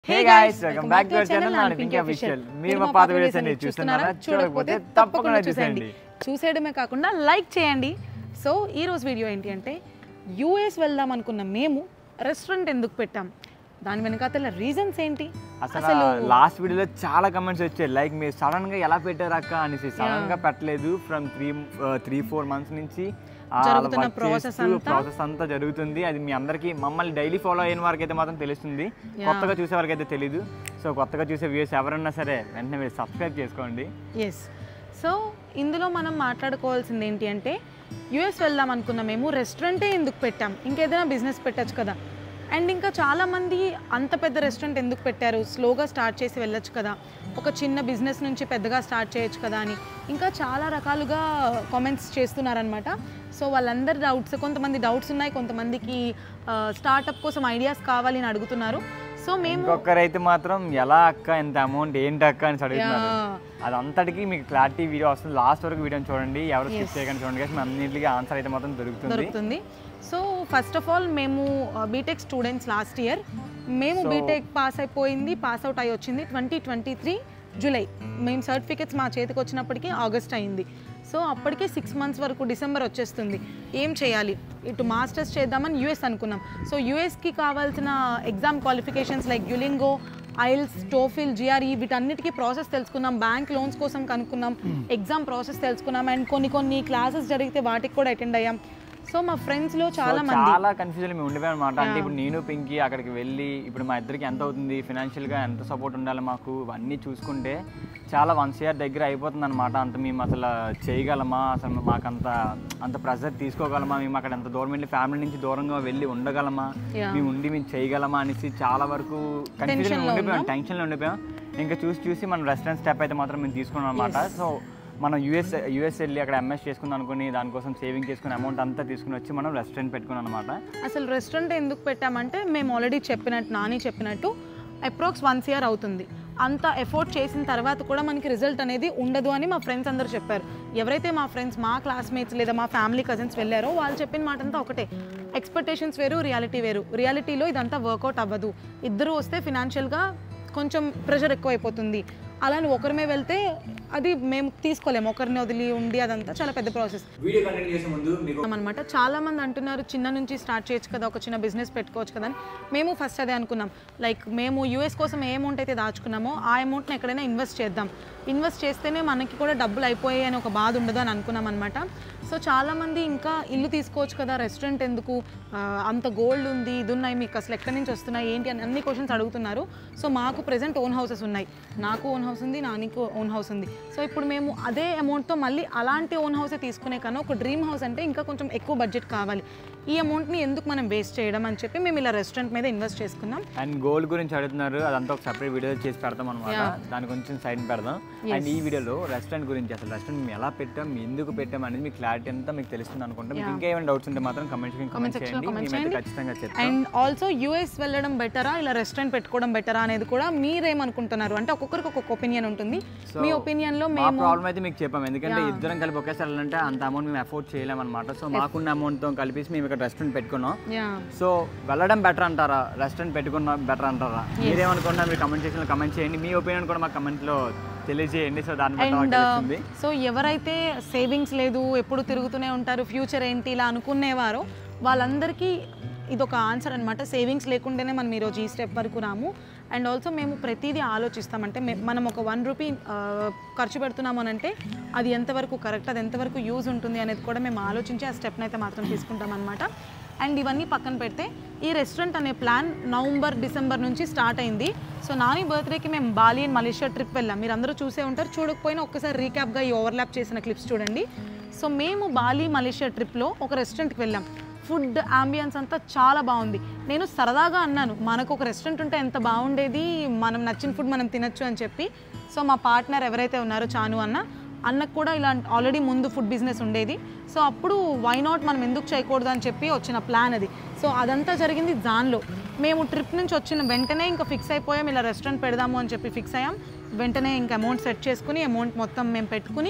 Hey guys welcome back to our channel నా Pinky official మీరు మా పాత వీడియోస్ అన్ని చూస్తున్నారా చూడకపోతే తప్పకుండా చూసేయండి చూసేయడమే కాకుండా లైక్ చేయండి సో ఈ రోజు వీడియో ఏంటి అంటే యూఎస్ వెళ్దాం అనుకున్న మేము రెస్టారెంట్ ఎందుకు పెట్టాం దాని వెనకాతల రీజన్స్ ఏంటి అసలు లాస్ట్ వీడియోలో చాలా కమెంట్స్ వచ్చాయి లైక్ మీరు సడన్ గా ఎలా పెట్టారు అక్క అనేసి సడన్ గా పెట్టలేదు from three three four months నుంచి జరుగుతున్న process అంతా. ప్రాసెస్ అంతా జరుగుతుంది అది మీ అందరికి మమ్మల్ని డైలీ ఫాలో అయిన వారికి అయితే మాత్రం తెలుస్తుంది కొత్తగా చూసే వారికి అయితే తెలియదు సో కొత్తగా చూసే వ్యూస్ ఎవరన్నా సరే వెంటనే మీరు సబ్స్క్రైబ్ చేసుకోండి ఎస్ సో ఇందులో మనం మాట్లాడుకోవాల్సింది ఏంటి అంటే యూఎస్ వెళ్దాం అనుకున్న మేము రెస్టారెంటే ఎందుకు పెట్టాం ఇంకేదైనా బిజినెస్ పెట్టచ్చు కదా అండ్ ఇంకా చాలామంది అంత పెద్ద రెస్టారెంట్ ఎందుకు పెట్టారు స్లోగా స్టార్ట్ చేసి వెళ్ళొచ్చు కదా ఒక చిన్న బిజినెస్ నుంచి పెద్దగా స్టార్ట్ చేయొచ్చు కదా అని ఇంకా చాలా రకాలుగా కామెంట్స్ చేస్తున్నారనమాట సో వాళ్ళందరి డౌట్స్ కొంతమంది డౌట్స్ ఉన్నాయి కొంతమందికి స్టార్టప్ కోసం ఐడియాస్ కావాలి అని అడుగుతున్నారు సో మేము ఇంకొకరైతే మాత్రం ఎలా అక్క ఎంత అమౌంట్ ఏంటి అక్క అని అడుగుతున్నారు అదంతటికి మీకు క్లారిటీ వీడియో వస్తుంది లాస్ట్ వరకు వీడియోని చూడండి ఎవరు స్కిప్ చేయకండి చూడండి guys. మీ అన్నింటికి ఆన్సర్ అయితే మాత్రం దొరుకుతుంది దొరుకుతుంది సో ఫస్ట్ ఆఫ్ ఆల్ మేము బీటెక్ స్టూడెంట్స్ లాస్ట్ ఇయర్ మేము So- బీటెక్ పాస్ అయిపోయింది పాస్ అవుట్ అయ్యి వచ్చింది ట్వంటీ ట్వంటీ త్రీ జూలై మేము సర్టిఫికెట్స్ మా చేతికి వచ్చినప్పటికీ ఆగస్ట్ అయింది సో అప్పటికే సిక్స్ మంత్స్ వరకు డిసెంబర్ వచ్చేస్తుంది ఏం చేయాలి ఇటు మాస్టర్స్ చేద్దామని యూఎస్ అనుకున్నాం సో యూఎస్కి కావాల్సిన ఎగ్జామ్ క్వాలిఫికేషన్స్ లైక్ యులింగో ఐల్స్ టోఫిల్ జిఆర్ఈ వీటన్నిటికీ ప్రాసెస్ తెలుసుకున్నాం బ్యాంక్ లోన్స్ కోసం కనుక్కున్నాం ఎగ్జామ్ ప్రాసెస్ తెలుసుకున్నాం అండ్ కొన్ని కొన్ని క్లాసెస్ జరిగితే వాటికి కూడా అటెండ్ అయ్యాం సో మా ఫ్రెండ్స్లో చాలా So, మంది చాలా కన్ఫ్యూజన్ మేము ఉండిపోయాం అనమాట అంటే ఇప్పుడు నేను పింకి అక్కడికి వెళ్ళి ఇప్పుడు మా ఇద్దరికి ఎంత అవుతుంది ఫినాన్షియల్ గా ఎంత సపోర్ట్ ఉండాలి మాకు ఇవన్నీ చూసుకుంటే చాలా వన్స్ ఇయర్ దగ్గర అయిపోతుంది అనమాట అంత మేము అసలు చేయగలమా అసలు మాకు అంత అంత ప్రెజర్ తీసుకోగలమా మేము అక్కడ ఎంత దూరం వెళ్ళి ఫ్యామిలీ నుంచి దూరంగా వెళ్ళి ఉండగలమా Yeah. మేము ఉండి మేము చేయగలమా అనేసి చాలా వరకు కన్ఫ్యూజన్ Tension లో ఉండిపోయాం టెన్షన్లో ఉండిపోయాం ఇంకా చూసి చూసి మనం రెస్టారెంట్ స్టెప్ అయితే మాత్రం మేము తీసుకున్నాం అనమాట సో మనం యూఎస్ యూఎస్ వెళ్ళి అక్కడ ఎంఎస్ చేసుకుందాం అనుకుని దానికోసం సేవింగ్ చేసుకుని అమౌంట్ అంతా తీసుకుని వచ్చి మనం రెస్టారెంట్ పెట్టుకున్నాం అనమాట అసలు రెస్టారెంట్ ఎందుకు పెట్టామంటే మేము ఆల్రెడీ చెప్పినట్టు నాని చెప్పినట్టు అప్రాక్స్ వన్స్ ఇయర్ అవుతుంది అంత ఎఫోర్ట్ చేసిన తర్వాత కూడా మనకి రిజల్ట్ అనేది ఉండదు అని మా ఫ్రెండ్స్ అందరూ చెప్పారు ఎవరైతే మా ఫ్రెండ్స్ మా క్లాస్మేట్స్ లేదా మా ఫ్యామిలీ కజిన్స్ వెళ్ళారో వాళ్ళు చెప్పిన మాట అంతా ఒకటే ఎక్స్పెక్టేషన్స్ వేరు రియాలిటీ వేరు రియాలిటీలో ఇదంతా వర్కౌట్ అవ్వదు ఇద్దరు వస్తే ఫినాన్షియల్గా కొంచెం ప్రెషర్ ఎక్కువైపోతుంది అలా నువ్వు ఒకరిమే వెళ్తే అది మేము తీసుకోలేము ఒకరిని వదిలి ఉండి అదంతా చాలా పెద్ద ప్రాసెస్ వీడియో కంటిన్యూ చేసే ముందు మీకు అనమాట చాలా మంది అంటున్నారు చిన్న నుంచి స్టార్ట్ చేయొచ్చు కదా ఒక చిన్న బిజినెస్ పెట్టుకోవచ్చు కదా అని మేము ఫస్ట్ అదే అనుకున్నాం లైక్ మేము యూఎస్ కోసం ఏ అమౌంట్ అయితే దాచుకున్నామో ఆ అమౌంట్ని ఎక్కడైనా ఇన్వెస్ట్ చేద్దాం ఇన్వెస్ట్ చేస్తేనే మనకి కూడా డబ్బులు అయిపోయాయి అని ఒక బాధ ఉండదు అని అనుకున్నాం అనమాట సో చాలామంది ఇంకా ఇల్లు తీసుకోవచ్చు కదా రెస్టారెంట్ ఎందుకు ఆ, అంత గోల్డ్ ఉంది ఇది ఉన్నాయి మీకు అసలు ఎక్కడి నుంచి వస్తున్నాయి ఏంటి అని అన్ని క్వశ్చన్స్ అడుగుతున్నారు సో మాకు ప్రెసెంట్ ఓన్ హౌసెస్ ఉన్నాయి నాకు ఓన్ హౌస్ ఉంది నానికి ఓన్ హౌస్ ఉంది సో ఇప్పుడు మేము అదే అమౌంట్తో మళ్ళీ అలాంటి ఓన్ హౌసే తీసుకునే కన్నా ఒక డ్రీమ్ హౌస్ అంటే ఇంకా కొంచెం ఎక్కువ బడ్జెట్ కావాలి ఈ అమౌంట్ని ఎందుకు మనం వేస్ట్ చేయడం అని చెప్పి మేము ఇలా రెస్టారెంట్ మీద ఇన్వెస్ట్ చేసుకున్నాం అండ్ గోల్డ్ గురించి అడుగుతున్నారు అదంతా ఒక సెపరేట్ వీడియో చేసి పెడతాం అనమాట దాని కొంచెం సైడ్ పెడదాం అండ్ ఈ వీడియోలో రెస్టారెంట్ గురించి అసలు రెస్టారెంట్ మేము ఎలా పెట్టాం ఎందుకు పెట్టాం అనేది మీకు క్లారిటీ అంతా మీకు తెలుస్తుంది అనుకుంటాం మీకు ఇంకా ఏమైనా డౌట్స్ ఉంటే మాత్రం కమెంట్ కమెంట్ section లో చేయండి comment మేమైతే చేయండి. ఖచ్చితంగా చెప్తాం అండ్ ఆల్సో యూఎస్ వెళ్ళడం బెటరా ఇలా రెస్టారెంట్ పెట్టుకోవడం బెటరా అనేది కూడా మీరేమనుకుంటున్నారు అంటే ఒక్కొక్కరికి ఒక్కొక్క ఒపీనియన్ ఉంటుంది మీ ఒపీనియన్లో మా మేము ప్రాబ్లం అయితే మీకు చెప్పాం ఎందుకంటే ఇద్దరం కలిపి ఒకేసారి వెళ్ళాలంటే అంత అమౌంట్ మేము అఫోర్డ్ చేయలేమన్నమాట సో మాకున్న అమౌంట్తో కలిపి మేము ఇక్కడ రెస్టారెంట్ పెట్టుకున్నాం యా సో వెళ్ళడం బెటర్ అంటారా రెస్టారెంట్ పెట్టుకున్న బెటర్ అంటారా మీరేమనుకుంటున్నారు మీరు కమెంట్ సెక్షన్లో కమెంట్ చేయండి మీ ఒపీనియన్ కూడా మా కమెంట్లో తెలియజేయండి సో దాన్ని బట్టి మాకు అండ్ తెలుస్తుంది సో ఎవరైతే సేవింగ్స్ లేదు ఎప్పుడు తిరుగుతూనే ఉంటారు ఫ్యూచర్ ఏంటి ఇలా అనుకునేవారో వాళ్ళందరికీ ఇది ఒక ఆన్సర్ అనమాట సేవింగ్స్ లేకుండానే మనం ఈరోజు ఈ స్టెప్ వరకు రాము అండ్ ఆల్సో మేము ప్రతిదీ ఆలోచిస్తామంటే మే- మనం ఒక వన్ రూపీ ఖర్చు పెడుతున్నాము అని అంటే అది ఎంతవరకు కరెక్ట్ అది ఎంతవరకు యూజ్ ఉంటుంది అనేది కూడా మేము ఆలోచించి ఆ స్టెప్ని అయితే మాత్రం తీసుకుంటాం అనమాట అండ్ ఇవన్నీ పక్కన పెడితే ఈ రెస్టారెంట్ అనే ప్లాన్ నవంబర్ డిసెంబర్ నుంచి స్టార్ట్ అయింది సో నాని బర్త్డేకి మేము బాలి అండ్ మలేషియా ట్రిప్ వెళ్ళాం మీరు అందరూ చూసే ఉంటారు చూడకపోయినా ఒక్కసారి రీక్యాప్గా ఈ ఓవర్లాప్ చేసిన క్లిప్స్ చూడండి సో మేము బాలి మలేషియా ట్రిప్లో ఒక రెస్టారెంట్కి వెళ్ళాం ఫుడ్ అంబియన్స్ అంతా చాలా బాగుంది నేను సరదాగా అన్నాను మనకు ఒక రెస్టారెంట్ ఉంటే ఎంత బాగుండేది మనం నచ్చిన ఫుడ్ మనం తినొచ్చు అని చెప్పి సో మా పార్ట్నర్ ఎవరైతే ఉన్నారో చాను అన్న అన్నకు కూడా ఇలా ఆల్రెడీ ముందు ఫుడ్ బిజినెస్ ఉండేది సో అప్పుడు వై నాట్ మనం ఎందుకు చేయకూడదు అని చెప్పి వచ్చిన ప్లాన్ అది సో అదంతా జరిగింది జాన్లో మేము ట్రిప్ నుంచి వచ్చిన వెంటనే ఇంకా ఫిక్స్ అయిపోయాం ఇలా రెస్టారెంట్ పెడదాము అని చెప్పి ఫిక్స్ అయ్యాం వెంటనే ఇంకా అమౌంట్ సెట్ చేసుకుని అమౌంట్ మొత్తం మేము పెట్టుకుని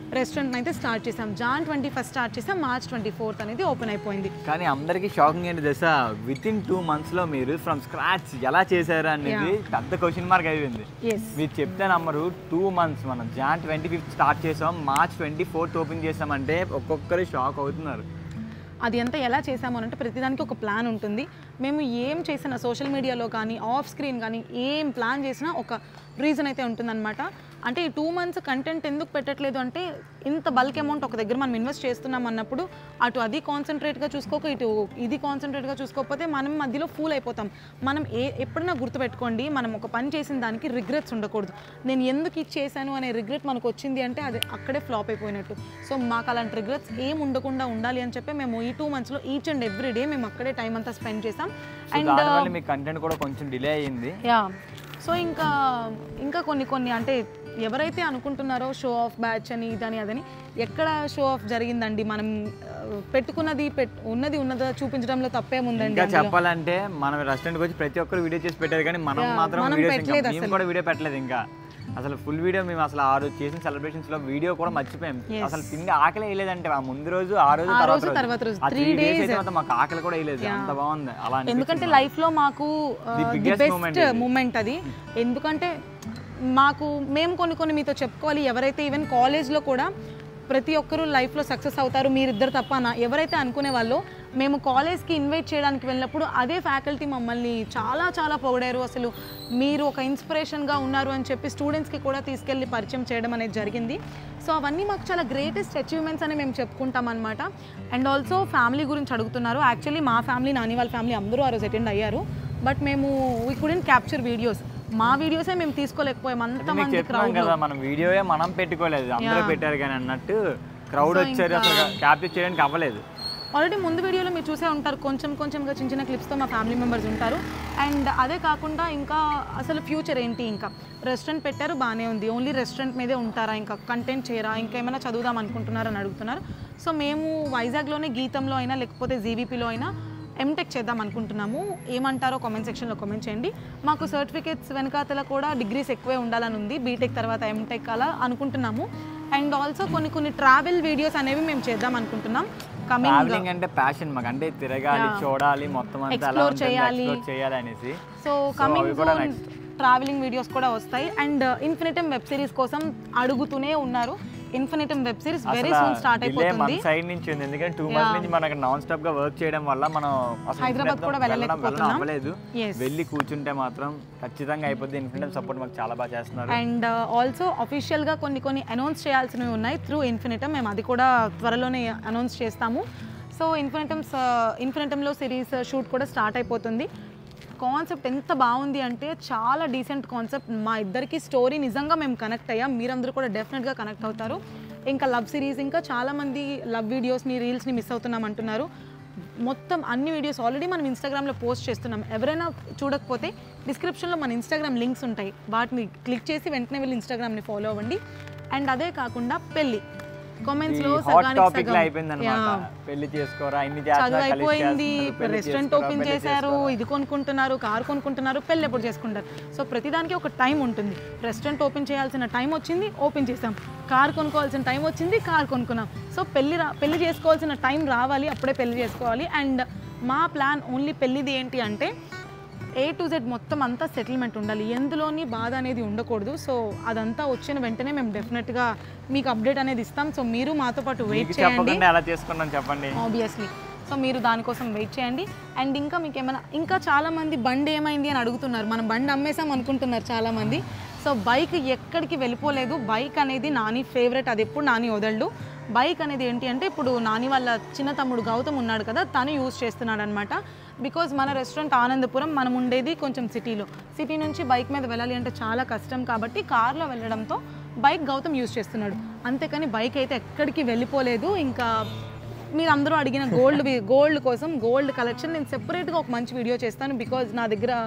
రెస్టారెంట్ అయితే స్టార్ట్ చేసాం జాన్ ట్వంటీ ఫస్ట్ స్టార్ట్ చేసాం మార్చ్ ట్వంటీ ఫోర్త్ అనేది ఓపెన్ అయిపోయింది కానీ అందరికీ షాకింగ్ ఏంటి దశ విత్ ఇన్ టూ మంత్స్లో మీరు ఫ్రమ్ స్క్రాచ్ ఎలా చేశారు అనేది పెద్ద క్వశ్చన్ మార్క్ అయిపోయింది ఎస్ మీరు చెప్తే నమ్మరు టూ మంత్స్ మనం జాన్ ట్వంటీ ఫిఫ్త్ స్టార్ట్ చేసాం మార్చ్ ట్వంటీ ఫోర్త్ ఓపెన్ చేసామంటే ఒక్కొక్కరు షాక్ అవుతున్నారు అది అంతా ఎలా చేసాము అంటే ప్రతిదానికి ఒక ప్లాన్ ఉంటుంది మేము ఏం చేసినా సోషల్ మీడియాలో కానీ ఆఫ్ స్క్రీన్ కానీ ఏం ప్లాన్ చేసినా ఒక రీజన్ అయితే ఉంటుందన్నమాట అంటే ఈ టూ మంత్స్ కంటెంట్ ఎందుకు పెట్టట్లేదు అంటే ఇంత బల్క్ అమౌంట్ ఒక దగ్గర మనం ఇన్వెస్ట్ చేస్తున్నాం అన్నప్పుడు అటు అది కాన్సన్ట్రేట్గా చూసుకోక ఇటు ఇది కాన్సన్ట్రేట్గా చూసుకోకపోతే మనం మధ్యలో ఫూల్ అయిపోతాం మనం ఏ ఎప్పుడైనా గుర్తుపెట్టుకోండి మనం ఒక పని చేసిన దానికి రిగ్రెట్స్ ఉండకూడదు నేను ఎందుకు ఇది చేశాను అనే రిగ్రెట్ మనకు వచ్చింది అంటే అది అక్కడే ఫ్లాప్ అయిపోయినట్టు సో మాకు అలాంటి రిగ్రెట్స్ ఏం ఉండకుండా ఉండాలి అని చెప్పి మేము ఈ టూ మంత్స్లో ఈచ్ అండ్ ఎవ్రీ డే మేము అక్కడే టైం అంతా స్పెండ్ చేసాం సో అండ్ దానివల్ల మీ కంటెంట్ కూడా కొంచెం డిలే అయ్యింది యా సో ఇంకా ఇంకా కొన్ని కొన్ని అంటే ఎవరైతే అనుకుంటున్నారో షో ఆఫ్ బ్యాచ్ అని ఇదని అదని ఎక్కడ షో ఆఫ్ జరిగిందండి మనం ఆ, పెట్టుకున్నది పెట్ ఉన్నది ఉన్నదా చూపించడంలో తప్పేముందండి ఇంకా అందులో. చెప్పాలంటే మనం రెస్టారెంట్కి వచ్చి ప్రతి ఒక్కరు వీడియో చేసి పెట్టారు కానీ మనం Yeah, మాత్రం మనం వీడియోస్ పెట్టలేదు ఇంకా మేము కూడా వీడియో పెట్టలేదు ఇంకా అసలు ఫుల్ వీడియో మేము అసలు ఆ రోజు చేసిన సెలబ్రేషన్స్ లో వీడియో కూడా మర్చిపోయాం Yes. అసలు తిండి ఆకలి వేయలేదంటే ఆ ముందు రోజు ఆ రోజు ఆ తర్వాత రోజు, తర్వాత రోజు. ఆ Three త్రీ డేస్ days. అయితే మాత్రం మాకు ఆకలి కూడా వేయలేదు అంత బాగుంది అలా అనిపించింది ఎందుకంటే మాకు. లైఫ్లో మాకు The the biggest moment best ఇది. మూమెంట్ అది ఎందుకంటే మాకు మేము కొన్ని కొన్ని మీతో చెప్పుకోవాలి ఎవరైతే ఈవెన్ కాలేజ్లో కూడా ప్రతి ఒక్కరూ లైఫ్లో సక్సెస్ అవుతారు మీరిద్దరు తప్ప నా ఎవరైతే అనుకునే వాళ్ళు మేము కాలేజ్కి ఇన్వైట్ చేయడానికి వెళ్ళినప్పుడు అదే ఫ్యాకల్టీ మమ్మల్ని చాలా చాలా పొగిడారు అసలు మీరు ఒక ఇన్స్పిరేషన్గా ఉన్నారు అని చెప్పి స్టూడెంట్స్కి కూడా తీసుకెళ్ళి పరిచయం చేయడం అనేది జరిగింది సో అవన్నీ మాకు చాలా గ్రేటెస్ట్ అచీవ్మెంట్స్ అని మేము చెప్పుకుంటాం అనమాట అండ్ ఆల్సో ఫ్యామిలీ గురించి అడుగుతున్నారు యాక్చువల్లీ మా ఫ్యామిలీ నాని వాళ్ళ ఫ్యామిలీ అందరూ ఆ రోజు అటెండ్ అయ్యారు బట్ మేము వీ కుడెంట్ క్యాప్చర్ వీడియోస్ మా వీడియోసే మేము తీసుకోలేకపోయాం అంటే మీకు అంతమంది చెప్తున్నాం క్రౌడ్ కదా మనం వీడియోయే మనం పెట్టుకోలేదు అందరూ Yeah. పెట్టారు కానీ అన్నట్టు క్రౌడ్ వచ్చారు అసలు క్యాప్చర్ చేయడానికి అవ్వలేదు ఆల్రెడీ ముందు వీడియోలో మీరు చూసే ఉంటారు కొంచెం కొంచెంగా చిన్న చిన్న క్లిప్స్తో మా ఫ్యామిలీ మెంబర్స్ ఉంటారు అండ్ అదే కాకుండా ఇంకా అసలు ఫ్యూచర్ ఏంటి ఇంకా రెస్టారెంట్ పెట్టారు బాగానే ఉంది ఓన్లీ రెస్టారెంట్ మీదే ఉంటారా ఇంకా కంటెంట్ చేయరా ఇంకా ఏమైనా చదువుదాం అనుకుంటున్నారా అని అడుగుతున్నారు సో మేము వైజాగ్లోనే గీతంలో అయినా లేకపోతే జీవీపీలో అయినా ఎంటెక్ చేద్దాం అనుకుంటున్నాము ఏమంటారో కామెంట్ సెక్షన్లో కామెంట్ చేయండి మాకు సర్టిఫికేట్స్ వెనకాతల కూడా డిగ్రీస్ ఎక్కువే ఉండాలని ఉంది బీటెక్ తర్వాత ఎంటెక్ అలా అనుకుంటున్నాము అండ్ ఆల్సో కొన్ని కొన్ని ట్రావెల్ వీడియోస్ అనేవి మేము చేద్దాం అనుకుంటున్నాం కమింగ్ ట్రావెలింగ్ అంటే ప్యాషన్ మాకు అంటే తిరగాలి చూడాలి మొత్తం అంతా ఎలా Explore ఉంటుంది చేయాలి. ఎక్స్ప్లోర్ చేయాలి అనేసి సో అవి కమింగ్ కూడా సూన్ next. ట్రావెలింగ్ వీడియోస్ కూడా వస్తాయి అండ్ ఇన్ఫినిటమ్ వెబ్ సిరీస్ కోసం అడుగుతూనే ఉన్నారు ఇన్ఫినిటమ్ వెబ్ సిరీస్ వెరీ అసలు సూన్ స్టార్ట్ delay మన అయిపోతుంది సైడ్ నుంచి ఉంది ఎందుకంటే టూ మంత్స్ నుంచి మనకి నాన్ స్టాప్ గా వర్క్ చేయడం వల్ల మనం అసలు హైదరాబాద్ Infinite కూడా వెళ్ళడం- వెళ్ళడం వెళ్ళలేకపోతున్నాం. అవ్వలేదు Yes. వెళ్ళి కూర్చుంటే మాత్రం ఖచ్చితంగా అయిపోద్ది ఇన్ఫినిటమ్ సపోర్ట్ మాకు చాలా బాగా చేస్తున్నారు అండ్ ఆల్సో అఫీషియల్గా కొన్ని కొన్ని అనౌన్స్ చేయాల్సినవి ఉన్నాయి త్రూ ఇన్ఫినిటమ్ మేము అది కూడా త్వరలోనే అనౌన్స్ చేస్తాము సో ఇన్ఫినిటమ్స్ ఇన్ఫినిటంలో సిరీస్ షూట్ కూడా స్టార్ట్ అయిపోతుంది కాన్సెప్ట్ ఎంత బాగుంది అంటే చాలా డీసెంట్ కాన్సెప్ట్ మా ఇద్దరికి స్టోరీ నిజంగా మేము కనెక్ట్ అయ్యాం మీరందరూ కూడా డెఫినెట్గా కనెక్ట్ అవుతారు ఇంకా లవ్ సిరీస్ ఇంకా చాలామంది లవ్ వీడియోస్ని రీల్స్ని మిస్ అవుతున్నాం అంటున్నారు మొత్తం అన్ని వీడియోస్ ఆల్రెడీ మనం ఇన్స్టాగ్రామ్లో పోస్ట్ చేస్తున్నాం ఎవరైనా చూడకపోతే డిస్క్రిప్షన్లో మన ఇన్స్టాగ్రామ్ లింక్స్ ఉంటాయి వాటిని క్లిక్ చేసి వెంటనే వెళ్ళి ఇన్స్టాగ్రామ్ని ఫాలో అవ్వండి అండ్ అదే కాకుండా పెళ్ళి కామెంట్స్లో హాట్ టాపిక్ లో అయిపోయింది అనమాట పెళ్లి చేసుకోరా ఇన్ని చదువు చేస్తున్నా, కలిసి అయిపోయింది చేస్తున్నారు, పెళ్లి రెస్టారెంట్ చేసుకోరా, ఓపెన్ పెళ్లి చేశారు చేసుకోరా. ఇది కొనుక్కుంటున్నారు కారు కొనుక్కుంటున్నారు పెళ్ళి ఎప్పుడు చేసుకుంటారు సో ప్రతిదానికి ఒక టైం ఉంటుంది రెస్టారెంట్ ఓపెన్ చేయాల్సిన టైం వచ్చింది ఓపెన్ చేసాం కార్ కొనుక్కోవాల్సిన టైం వచ్చింది కార్ కొనుక్కున్నాం సో పెళ్లి రా పెళ్లి చేసుకోవాల్సిన టైం రావాలి అప్పుడే పెళ్లి చేసుకోవాలి అండ్ మా ప్లాన్ ఓన్లీ పెళ్ళిది ఏంటి అంటే ఏ టు జెడ్ మొత్తం అంతా సెటిల్మెంట్ ఉండాలి ఎందులోని బాధ అనేది ఉండకూడదు సో అదంతా వచ్చిన వెంటనే మేము డెఫినెట్గా మీకు అప్డేట్ అనేది ఇస్తాం సో మీరు మాతో పాటు వెయిట్ మీకు చేయండి చెప్పకుండా ఎలా చేసుకున్నాం చెప్పండి ఆబ్వియస్లీ సో మీరు దానికోసం వెయిట్ చేయండి అండ్ ఇంకా మీకు ఏమైనా ఇంకా చాలామంది బండి ఏమైంది అని అడుగుతున్నారు మనం బండి అమ్మేసాం అనుకుంటున్నారు చాలామంది సో బైక్ ఎక్కడికి వెళ్ళిపోలేదు బైక్ అనేది నాని ఫేవరెట్ అది ఎప్పుడు నాని వదలడు బైక్ అనేది ఏంటి అంటే ఇప్పుడు నాని వాళ్ళ చిన్న తమ్ముడు గౌతమ్ ఉన్నాడు కదా తను యూజ్ చేస్తున్నాడు అనమాట బికాజ్ మన రెస్టారెంట్ ఆనందపురం మనం ఉండేది కొంచెం సిటీలో సిటీ నుంచి బైక్ మీద వెళ్ళాలి అంటే చాలా కష్టం కాబట్టి కార్లో వెళ్ళడంతో బైక్ గౌతమ్ యూజ్ చేస్తున్నాడు అంతేకాని బైక్ అయితే ఎక్కడికి వెళ్ళిపోలేదు ఇంకా మీరు అందరూ అడిగిన గోల్డ్ గోల్డ్ కోసం గోల్డ్ కలెక్షన్ నేను సెపరేట్గా ఒక మంచి వీడియో చేస్తాను బికాజ్ నా దగ్గర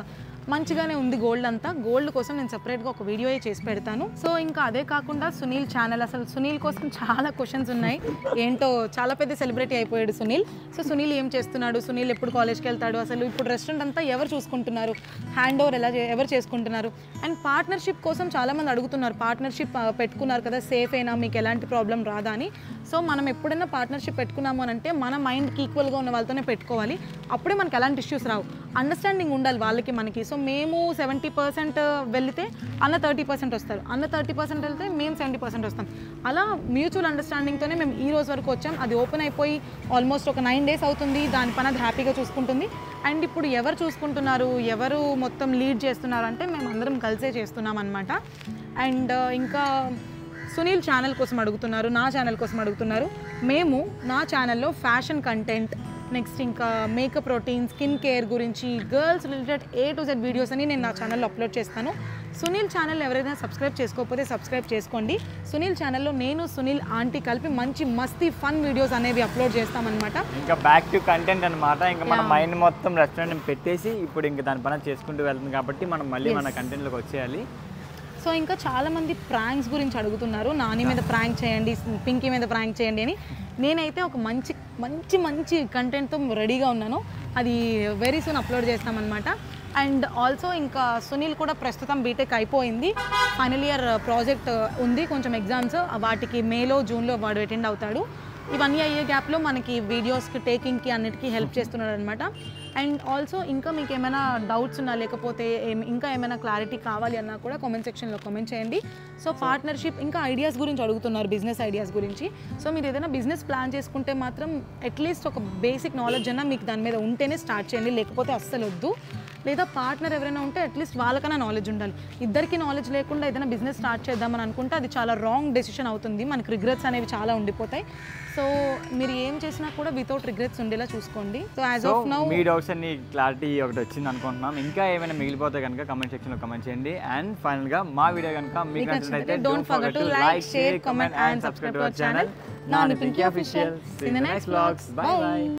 మంచిగానే ఉంది గోల్డ్ అంతా గోల్డ్ కోసం నేను సెపరేట్గా ఒక వీడియో చేసి పెడతాను సో ఇంకా అదే కాకుండా సునీల్ ఛానల్ అసలు సునీల్ కోసం చాలా క్వశ్చన్స్ ఉన్నాయి ఏంటో చాలా పెద్ద సెలబ్రిటీ అయిపోయాడు సునీల్ సో సునీల్ ఏం చేస్తున్నాడు సునీల్ ఎప్పుడు కాలేజ్కి వెళ్తాడు అసలు ఇప్పుడు రెస్టారెంట్ అంతా ఎవరు చూసుకుంటున్నారు హ్యాండ్ ఓవర్ ఎలా చే- ఎవరు చేసుకుంటున్నారు అండ్ పార్ట్నర్షిప్ కోసం చాలామంది అడుగుతున్నారు పార్ట్నర్షిప్ పెట్టుకున్నారు కదా సేఫ్ అయినా మీకు ఎలాంటి ప్రాబ్లం రాదా అని సో మనం ఎప్పుడైనా పార్ట్నర్షిప్ పెట్టుకున్నాము అని అంటే మన మైండ్కి ఈక్వల్గా ఉన్న వాళ్ళతోనే పెట్టుకోవాలి అప్పుడే మనకి ఎలాంటి ఇష్యూస్ రావు అండర్స్టాండింగ్ ఉండాలి వాళ్ళకి మనకి సో మేము సెవెంటీ పర్సెంట్ వెళ్తే అన్న థర్టీ పర్సెంట్ వస్తారు అన్న థర్టీ పర్సెంట్ వెళ్తే మేము సెవెంటీ పర్సెంట్ వస్తాం అలా మ్యూచువల్ అండర్స్టాండింగ్తోనే మేము ఈ రోజు వరకు వచ్చాం అది ఓపెన్ అయిపోయి ఆల్మోస్ట్ ఒక నైన్ డేస్ అవుతుంది దాని పని అది హ్యాపీగా చూసుకుంటుంది అండ్ ఇప్పుడు ఎవరు చూసుకుంటున్నారు ఎవరు మొత్తం లీడ్ చేస్తున్నారు అంటే మేము అందరం కలిసే చేస్తున్నాం అనమాట అండ్ ఇంకా సునీల్ ఛానల్ కోసం అడుగుతున్నారు నా ఛానల్ కోసం అడుగుతున్నారు మేము నా ఛానల్లో ఫ్యాషన్ కంటెంట్ నెక్స్ట్ ఇంకా మేకప్ రొటీన్ స్కిన్ కేర్ గురించి girls related A to Z videos అని నేను నా ఛానల్లో అప్లోడ్ చేస్తాను సునీల్ ఛానల్ ఎవరైనా సబ్స్క్రైబ్ చేసుకోకపోతే సబ్స్క్రైబ్ చేసుకోండి సునీల్ ఛానల్లో నేను సునీల్ ఆంటీ కలిపి మంచి మస్తీ ఫన్ వీడియోస్ అనేవి అప్లోడ్ చేస్తామన్నమాట ఇంకా బ్యాక్ టు కంటెంట్ అనమాట ఇంకా మన మైండ్ మొత్తం రెస్టారెంట్ పెట్టేసి ఇప్పుడు ఇంకా దాని పని చేసుకుంటూ వెళ్తుంది కాబట్టి మనం మళ్ళీ మన కంటెంట్లోకి వచ్చేయాలి సో ఇంకా చాలా మంది ప్రాంక్స్ గురించి అడుగుతున్నారు నాని మీద ప్రాంక్ చేయండి పింకీ మీద ప్రాంక్ చేయండి అని నేనైతే ఒక మంచి మంచి మంచి కంటెంట్తో రెడీగా ఉన్నాను అది వెరీ సూన్ అప్లోడ్ చేస్తామన్నమాట అండ్ ఆల్సో ఇంకా సునీల్ కూడా ప్రస్తుతం బీటెక్ అయిపోయింది ఫైనల్ ఇయర్ ప్రాజెక్ట్ ఉంది కొంచెం ఎగ్జామ్స్ వాటికి మేలో జూన్లో వాడు అటెండ్ అవుతాడు ఇవన్నీ అయ్యే గ్యాప్లో మనకి వీడియోస్కి టేకింగ్కి అన్నిటికీ హెల్ప్ చేస్తున్నాడు అనమాట అండ్ ఆల్సో ఇంకా మీకు ఏమైనా డౌట్స్ ఉన్నా లేకపోతే ఏం- ఇంకా ఏమైనా క్లారిటీ కావాలి అన్నా కూడా కామెంట్ సెక్షన్లో కామెంట్ చేయండి సో పార్ట్నర్షిప్ ఇంకా ఐడియాస్ గురించి అడుగుతున్నారు బిజినెస్ ఐడియాస్ గురించి సో మీరు ఏదైనా బిజినెస్ ప్లాన్ చేసుకుంటే మాత్రం అట్లీస్ట్ ఒక బేసిక్ నాలెడ్జ్ అన్నా మీకు దాని మీద ఉంటేనే స్టార్ట్ చేయండి లేకపోతే అస్సలు వద్దు లేదా పార్ట్నర్ ఎవరైనా ఉంటే అట్లీస్ట్ వాళ్ళకన్నా నాలెడ్జ్ ఉండాలి ఇద్దరికి నాలెడ్జ్ లేకుండా ఏదైనా బిజినెస్ స్టార్ట్ చేద్దామని అనుకుంటే అది చాలా రాంగ్ డెసిషన్ అవుతుంది మనకి రిగ్రెట్స్ అనేవి చాలా ఉండిపోతాయి సో మీరు ఏం చేసినా కూడా వితౌట్ రిగ్రెట్స్ ఉండేలా చూసుకోండి so as so of now మీ డౌట్స్ అన్ని క్లారిటీ ఒకటి వచ్చింది అనుకుంటున్నాం ఇంకా ఏమైనా మిగిలిపోతే కనుక కమెంట్ సెక్షన్లో కమెంట్ చేయండి అండ్ ఫైనల్గా మా వీడియో కనుక మీకు మీకు నచ్చినట్లయితే నచ్చినట్లయితే don't forget to like, share, comment and subscribe to our channel. Nani Pinky official See you in the next vlogs. Bye Bye. Bye